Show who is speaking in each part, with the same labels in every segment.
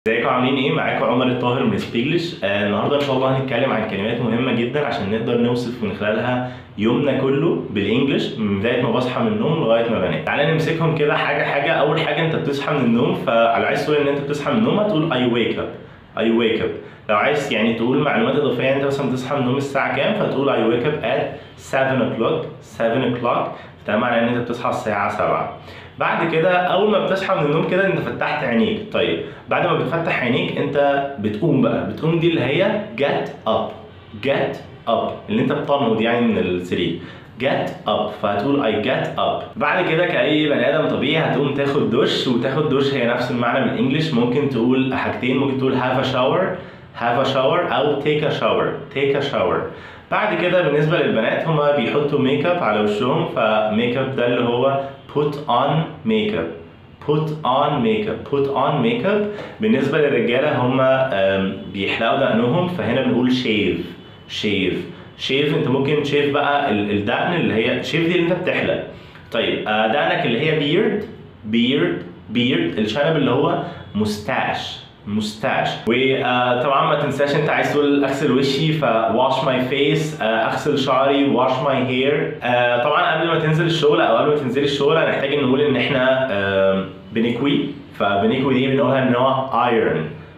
Speaker 1: ازيكم عاملين ايه معاكم عمر الطاهر من سبيجلش آه النهارده ان شاء الله هنتكلم عن كلمات مهمه جدا عشان نقدر نوصف من خلالها يومنا كله بالانجلش من بدايه ما بصحى من النوم لغايه ما بنام تعالى نمسكهم كده حاجه حاجه اول حاجه انت بتصحى من النوم فلو عايز تقول ان انت بتصحى من النوم هتقول اي wake up اي wake up لو عايز يعني تقول معلومات اضافيه انت مثلا بتصحى من النوم الساعه كام فتقول اي wake up at 7 o'clock 7 o'clock ده معناه ان انت بتصحى الساعه 7 بعد كده اول ما بتصحى من النوم كده انت فتحت عينيك طيب بعد ما بتفتح عينيك انت بتقوم بقى بتقوم دي اللي هي get up get up اللي انت بتنهض يعني من السرير get up فهتقول I get up بعد كده كأي بني آدم طبيعي هتقوم تاخد دش وتاخد دش هي نفس المعنى بالانجلش ممكن تقول حاجتين ممكن تقول have a shower have a shower أو take a shower take a shower بعد كده بالنسبة للبنات هما بيحطوا ميك اب على وشهم فميك اب ده اللي هو put on makeup put on makeup put on makeup بالنسبة للرجالة هما آم، بيحلقوا دقنهم فهنا بنقول shave shave shave انت ممكن شيف بقى ال- الدقن اللي هي شيف دي اللي انت بتحلق طيب آه، دقنك اللي هي beard beard beard الشنب اللي هو مستاش مستاش وطبعا ما تنساش انت عايز تقول اغسل وشي ف wash my face آه، اغسل شعري wash my hair آه، طبعا قبل ما تنزل الشغل او قبل ما تنزلي الشغل هنحتاج نقول ان احنا آم، بنكوي فبنكوي دي بنقولها ان هو iron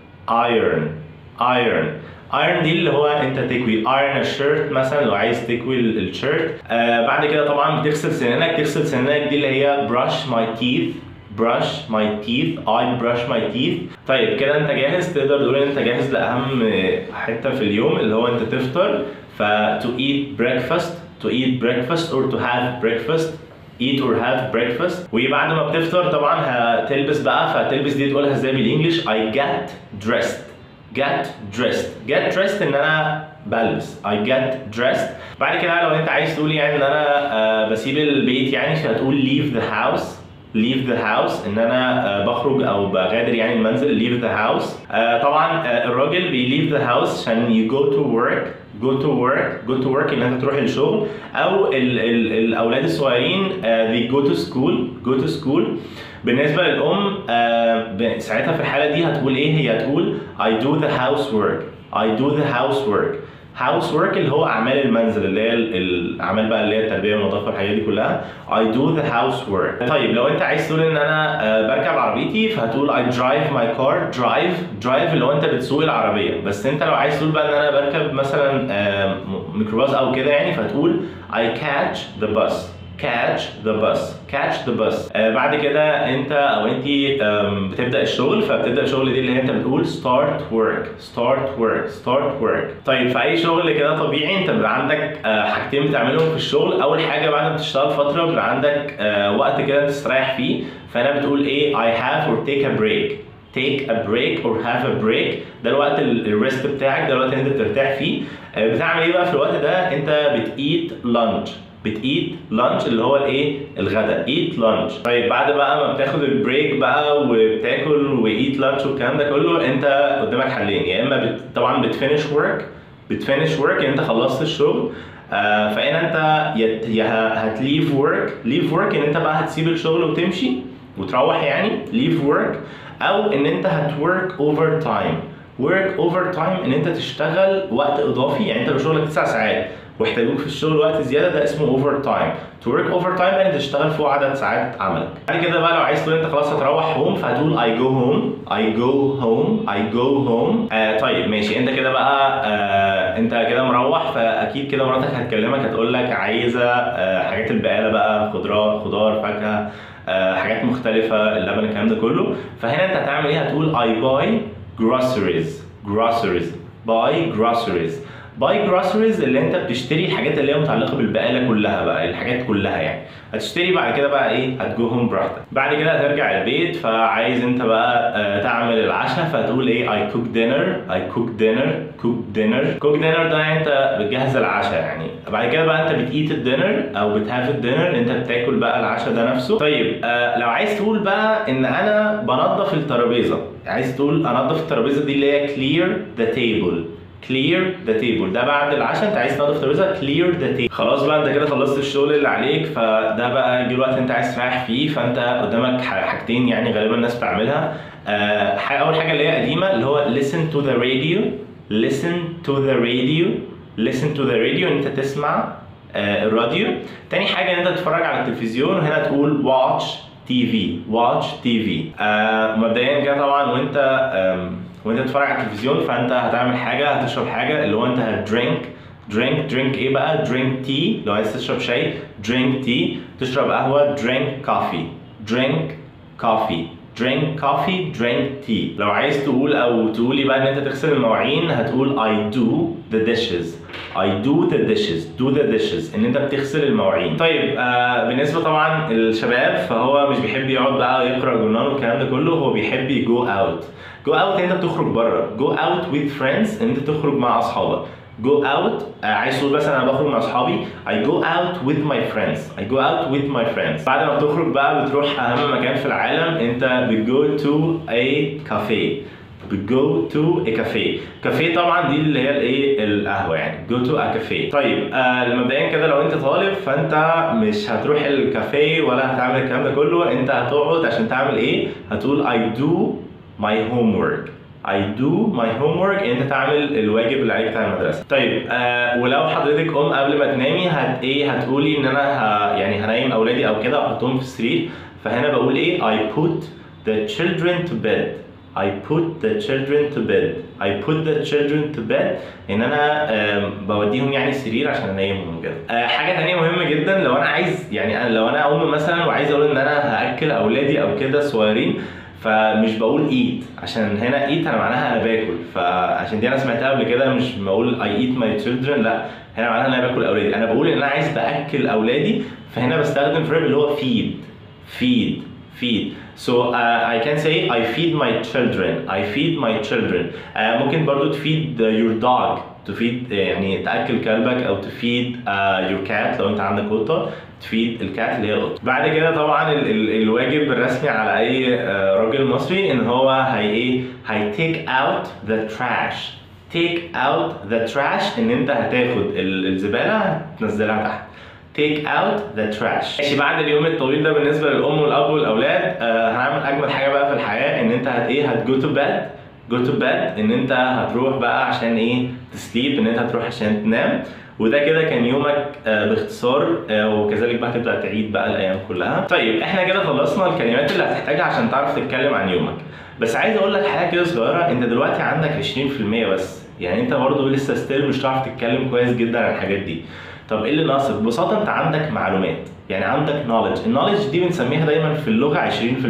Speaker 1: iron iron ايرن دي اللي هو انت تكوي ايرن الشيرت مثلا لو عايز تكوي ال- الشيرت آه بعد كده طبعا بتغسل سنانك تغسل سنانك دي اللي هي brush my teeth brush my teeth I brush my teeth طيب كده انت جاهز تقدر تقول ان انت جاهز لاهم حته في اليوم اللي هو انت تفطر ف to eat breakfast to eat breakfast or to have breakfast eat or have breakfast وبعد ما بتفطر طبعا هتلبس بقى فتلبس دي تقولها ازاي بالانجلش I get dressed get dressed get dressed ان انا بلبس I get dressed بعد كده لو انت عايز تقول يعني ان انا آه، بسيب البيت يعني فهتقول leave the house leave the house ان انا آه، بخرج او بغادر يعني المنزل leave the house آه، طبعا آه، الراجل بي leave the house عشان you go to work go to work go to work ان انت تروح الشغل او ال ال الاولاد الصغيرين آه، they go to school go to school بالنسبه للام آه، ب- ساعتها في الحاله دي هتقول ايه هي هتقول I do the housework I do the housework housework اللي هو اعمال المنزل اللي هي ال- الاعمال بقى اللي هي التربيه والنظافه والحاجات دي كلها I do the housework طيب لو انت عايز تقول ان انا آه، بركب عربيتي فهتقول I drive my car drive drive اللي هو انت بتسوق العربيه بس انت لو عايز تقول بقى ان انا بركب مثلا آه، م- ميكروباص او كده يعني فهتقول I catch the bus catch the bus catch the bus آه بعد كده انت او انت آم، بتبدا الشغل فبتبدا الشغل دي اللي هي انت بتقول start work start work start work طيب في اي شغل كده طبيعي انت بيبقى عندك آه، حاجتين بتعملهم في الشغل اول حاجه بعد ما تشتغل فتره بيبقى عندك آه، وقت كده تستريح فيه فانا بتقول ايه I have or take a break take a break or have a break ده الوقت ال- الريست بتاعك ده الوقت اللي انت بترتاح فيه آه، بتعمل ايه بقى في الوقت ده انت بتايت لانش بتايت لانش اللي هو الايه الغداء ايت لانش طيب بعد بقى ما بتاخد البريك بقى وبتاكل وايت لانش والكلام ده كله انت قدامك حلين يا اما بت... طبعا بتفينش ورك بتفينش ورك انت خلصت الشغل آه فهنا انت يا يا هتليف ورك ليف ورك ان انت بقى هتسيب الشغل وتمشي وتروح يعني ليف ورك او ان انت هتورك اوفر تايم ورك اوفر تايم ان انت تشتغل وقت اضافي يعني انت لو شغلك 9 ساعات واحتاجوك في الشغل وقت زياده ده اسمه اوفر تايم تو ورك اوفر تايم يعني تشتغل فوق عدد ساعات عملك بعد كده بقى لو عايز تقول انت خلاص هتروح هوم فهتقول I go home I go home I go home آه طيب ماشي انت كده بقى آه انت كده مروح فاكيد كده مراتك هتكلمك هتقول لك عايزه آه حاجات البقاله بقى خضار خضار فاكهه آه حاجات مختلفه اللبن الكلام ده كله فهنا انت هتعمل ايه هتقول I buy groceries groceries buy groceries باي جروسريز اللي انت بتشتري الحاجات اللي هي متعلقه بالبقاله كلها بقى الحاجات كلها يعني هتشتري بعد كده بقى ايه هتجو هوم براحتك بعد كده هترجع البيت فعايز انت بقى آه، تعمل العشاء فهتقول ايه I cook dinner I cook dinner cook dinner cook dinner ده يعني انت بتجهز العشاء يعني بعد كده بقى انت بتيت الدينر او بتهاف الدينر انت بتاكل بقى العشاء ده نفسه طيب آه لو عايز تقول بقى ان انا بنظف الترابيزه عايز تقول انظف الترابيزه دي اللي هي clear the table clear the table ده بعد العشاء انت عايز تنظف الترابيزه clear the table خلاص بقى انت كده خلصت الشغل اللي عليك فده بقى جه الوقت انت عايز تريح فيه فانت قدامك ح- حاجتين يعني غالبا الناس بتعملها آه، ح- اول حاجه اللي هي قديمه اللي هو listen to the radio listen to the radio listen to the radio ان انت تسمع آه، الراديو تاني حاجه ان انت تتفرج على التلفزيون وهنا تقول watch TV watch TV آه مبدئيا كده طبعا وانت آم، وانت بتتفرج على التلفزيون فانت هتعمل حاجه هتشرب حاجه اللي هو انت هتدرينك درينك درينك ايه بقى درينك تي لو عايز تشرب شاي درينك تي تشرب قهوه درينك كوفي درينك كوفي drink coffee drink tea لو عايز تقول او تقولي بقى ان انت تغسل المواعين هتقول I do the dishes I do the dishes do the dishes ان انت بتغسل المواعين طيب آه بالنسبه طبعا الشباب فهو مش بيحب يقعد بقى يقرا جورنال والكلام ده كله هو بيحب يجو اوت جو اوت انت بتخرج بره جو اوت with friends ان انت تخرج مع اصحابك go out آه، عايز تقول مثلا انا بخرج مع اصحابي I go out with my friends I go out with my friends بعد ما بتخرج بقى بتروح اهم مكان في العالم انت بتجو to a cafe بتجو to a cafe كافيه طبعا دي اللي هي الايه القهوه يعني go to a cafe طيب آه مبدئيا كده لو انت طالب فانت مش هتروح الكافيه ولا هتعمل الكلام ده كله انت هتقعد عشان تعمل ايه هتقول I do my homework I do my homework انت تعمل الواجب اللي عليك بتاع المدرسه. طيب آه ولو حضرتك ام قبل ما تنامي هت ايه هتقولي ان انا ه يعني هنيم اولادي او كده احطهم في السرير فهنا بقول ايه I put the children to bed. I put the children to bed. I put the children to bed ان انا آم، بوديهم يعني السرير عشان انيمهم كده. آه حاجه تانية مهمه جدا لو انا عايز يعني أنا لو انا ام مثلا وعايز اقول ان انا هاكل اولادي او كده صغيرين فمش بقول ايت عشان هنا ايت انا معناها انا باكل فعشان دي انا سمعتها قبل كده مش بقول I eat my children لا هنا معناها ان انا باكل اولادي انا بقول ان انا عايز باكل اولادي فهنا بستخدم verb اللي هو feed feed feed so uh, I can say I feed my children I feed my children uh, ممكن برضو تفيد your dog تفيد يعني تاكل كلبك او تفيد uh, your cat لو انت عندك قطه تفيد الكات اللي هي القطه بعد كده طبعا ال ال الواجب الرسمي على اي آه، راجل مصري ان هو هي ايه هي take out the trash take out the trash ان انت هتاخد ال- الزباله هتنزلها تحت take out the trash ماشي بعد اليوم الطويل ده بالنسبه للام والاب والاولاد آه هنعمل اجمل حاجه بقى في الحياه ان انت هت ايه هت go to bed go to bed ان انت هتروح بقى عشان ايه تسليب ان انت هتروح عشان تنام وده كده كان يومك آه، باختصار آه، وكذلك بقى تبدا تعيد بقى الايام كلها طيب احنا كده خلصنا الكلمات اللي هتحتاجها عشان تعرف تتكلم عن يومك بس عايز اقول لك حاجه كده صغيره انت دلوقتي عندك 20% بس يعني انت برضه لسه ستيل مش هتعرف تتكلم كويس جدا عن الحاجات دي طب ايه اللي ناقصك ببساطه انت عندك معلومات يعني عندك نوليدج النوليدج دي بنسميها دايما في اللغه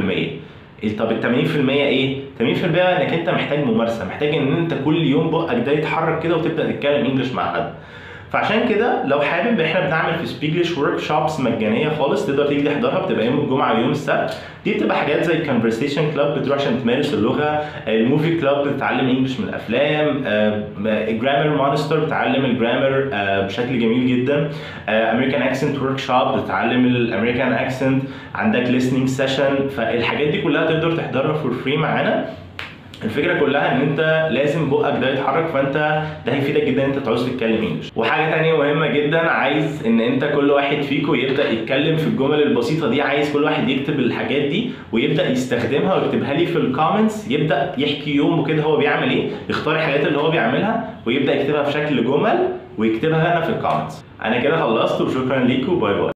Speaker 1: 20% طب ال 80% ايه؟ 80% انك انت محتاج ممارسه، محتاج ان انت كل يوم بقك ده يتحرك كده وتبدا تتكلم انجلش مع حد. فعشان كده لو حابب احنا بنعمل في سبيجلش ورك شوبس مجانيه خالص تقدر تيجي تحضرها بتبقى يوم الجمعه ويوم السبت دي بتبقى حاجات زي كونفرسيشن كلاب بتروح عشان تمارس اللغه الموفي كلاب بتتعلم انجلش من الافلام جرامر مونستر بتعلم الجرامر بشكل جميل جدا امريكان اكسنت ورك شوب بتتعلم الامريكان اكسنت عندك listening سيشن فالحاجات دي كلها تقدر تحضرها فور فري معانا الفكره كلها ان انت لازم بقك ده يتحرك فانت ده هيفيدك جدا ان انت تعوز تتكلم انجلش وحاجه تانية مهمه جدا عايز ان انت كل واحد فيكم يبدا يتكلم في الجمل البسيطه دي عايز كل واحد يكتب الحاجات دي ويبدا يستخدمها ويكتبها لي في الكومنتس يبدا يحكي يومه كده هو بيعمل ايه يختار الحاجات اللي هو بيعملها ويبدا يكتبها في شكل جمل ويكتبها هنا في الكومنتس انا كده خلصت وشكرا ليكم باي باي